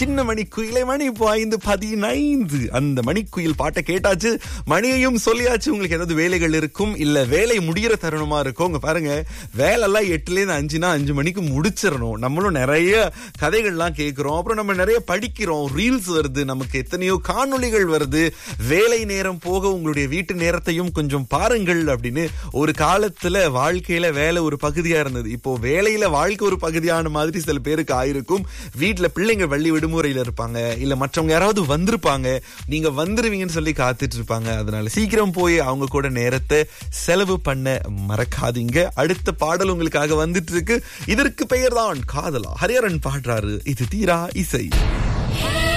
சின்ன மணிக்குயிலை மணி இப்போ ஐந்து பதினைந்து அந்த மணிக்குயில் பாட்டை கேட்டாச்சு மணியையும் சொல்லியாச்சு உங்களுக்கு ஏதாவது வேலைகள் இருக்கும் இல்ல வேலை முடிகிற தருணமா இருக்கும் உங்க பாருங்க வேலைலாம் எட்டுல இருந்து அஞ்சுனா அஞ்சு மணிக்கு முடிச்சிடணும் நம்மளும் நிறைய கதைகள்லாம் கேட்கிறோம் அப்புறம் நம்ம நிறைய படிக்கிறோம் ரீல்ஸ் வருது நமக்கு எத்தனையோ காணொளிகள் வருது வேலை நேரம் போக உங்களுடைய வீட்டு நேரத்தையும் கொஞ்சம் பாருங்கள் அப்படின்னு ஒரு காலத்துல வாழ்க்கையில வேலை ஒரு பகுதியா இருந்தது இப்போ வேலையில வாழ்க்கை ஒரு பகுதியான மாதிரி சில பேருக்கு ஆயிருக்கும் வீட்டுல பிள்ளைங்க வள்ளி விடுமுறையில இருப்பாங்க இல்ல மற்றவங்க யாராவது வந்திருப்பாங்க நீங்க வந்துருவீங்கன்னு சொல்லி காத்துட்டு இருப்பாங்க அதனால சீக்கிரம் போய் அவங்க கூட நேரத்தை செலவு பண்ண மறக்காதீங்க அடுத்த பாடல் உங்களுக்காக வந்துட்டு இருக்கு இதற்கு பெயர் தான் காதலா ஹரிஹரன் பாடுறாரு இது தீரா இசை